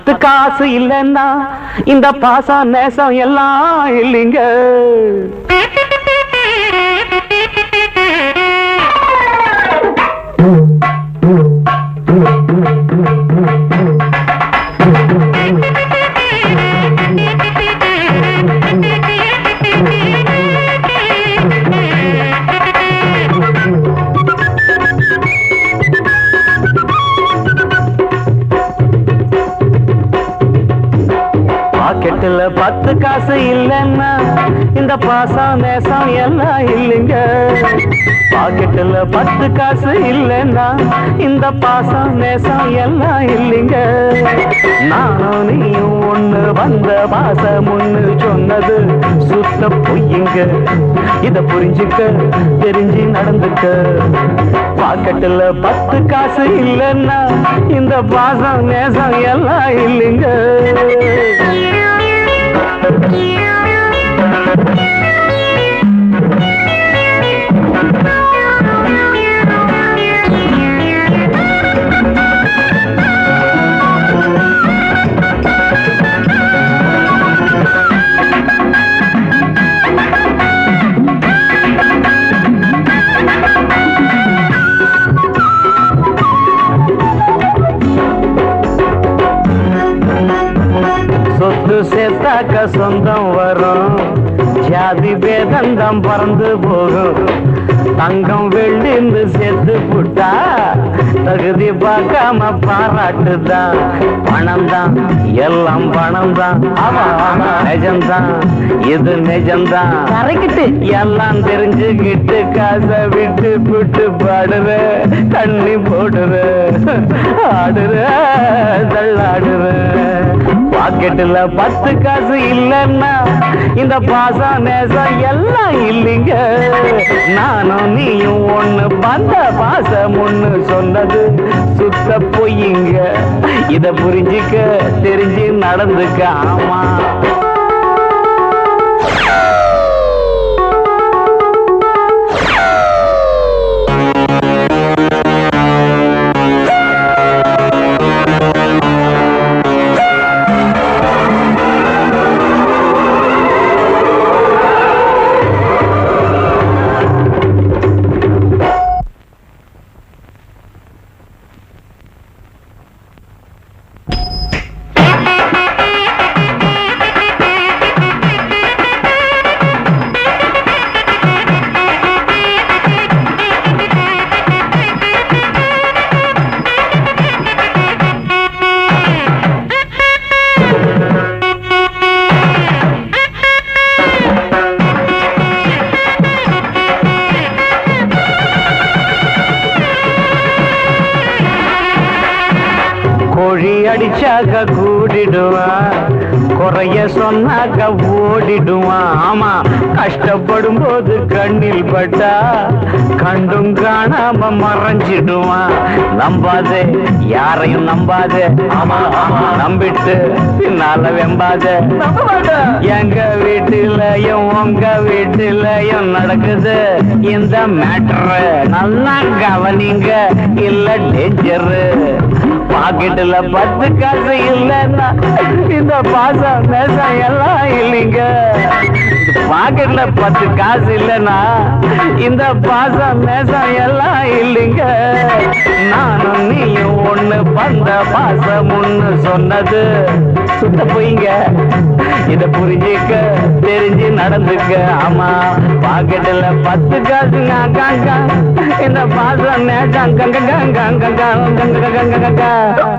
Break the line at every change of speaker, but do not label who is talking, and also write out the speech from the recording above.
பத்து காசு இல்லைன்னா இந்த பாசம் நேசம் எல்லாம் இல்லைங்க பாக்கெட்டுல பத்து காசு இல்லைன்னா இந்த பாசம் நேசம் எல்லாம் இல்லைங்க பாக்கெட்டுல பத்து காசு இல்லைன்னா இந்த பாசம் நேசம் எல்லாம் இல்லைங்க நானும் நீயும் ஒண்ணு வந்த பாசம் ஒண்ணு சொன்னது சுத்த பொய்யுங்க இத புரிஞ்சுக்க தெரிஞ்சு நடந்துக்க பாக்கெட்டுல பத்து காசு இல்லைன்னா இந்த பாசம் நேசம் எல்லாம் இல்லைங்க சொத்து சேர்த்தாக்க சொந்தம் வரும் ஜாதி பேதந்தம் பறந்து போகும் தங்கம் வெள்ளிந்து சேர்த்து புட்டா தகுதி பார்க்காம பாராட்டுதான் பணம் தான் எல்லாம் பணம் தான் ஆமா ஆமா நிஜம்தான் இது நிஜம்தான்
கரைக்கிட்டு
எல்லாம் தெரிஞ்சுக்கிட்டு காசை விட்டு விட்டு பாடுற தண்ணி போடுற ஆடுற தள்ளாடுற பாக்கெட்டுல பத்து காசு இல்லைன்னா இந்த பாசம் நேசம் எல்லாம் இல்லைங்க நானும் நீயும் ஒண்ணு பந்த பாசம் ஒண்ணு சொன்னது சுத்த பொய்யுங்க இத புரிஞ்சுக்க தெரிஞ்சு நடந்துக்க ஆமா கோழி அடிச்சாக்க கூடிடுவான் குறைய சொன்னாக்க ஓடிடுவான் ஆமா கஷ்டப்படும் போது கண்ணில் பட்டா கண்டும் காணாம மறைஞ்சிடுவான் நம்பாதே யாரையும் நம்பாதே ஆமா ஆமா நம்பிட்டு பின்னால வெம்பாத எங்க வீட்டிலையும் உங்க வீட்டிலையும் நடக்குது இந்த மேட்ரு நல்லா கவனிங்க இல்ல டேஞ்சரு பாக்கெட்டுல பத்து காசு இல்லைன்னா இந்த பாசம் நேசம் எல்லாம் இல்லைங்க பாக்கெட்ல பத்து காசு இல்லைன்னா இந்த பாசம் நேசம் எல்லாம் இல்லைங்க நானும் நீயும் ஒண்ணு பந்த பாசம் ஒண்ணு சொன்னது சுத்த பொய்ங்க இத புரிஞ்சுக்க தெரிஞ்சு நடந்துக்க ஆமா பாக்கெட்டுல பத்து காசு இந்த பாசம் நேசம் கங்க கங்க கங்க கங்க கங்க கங்க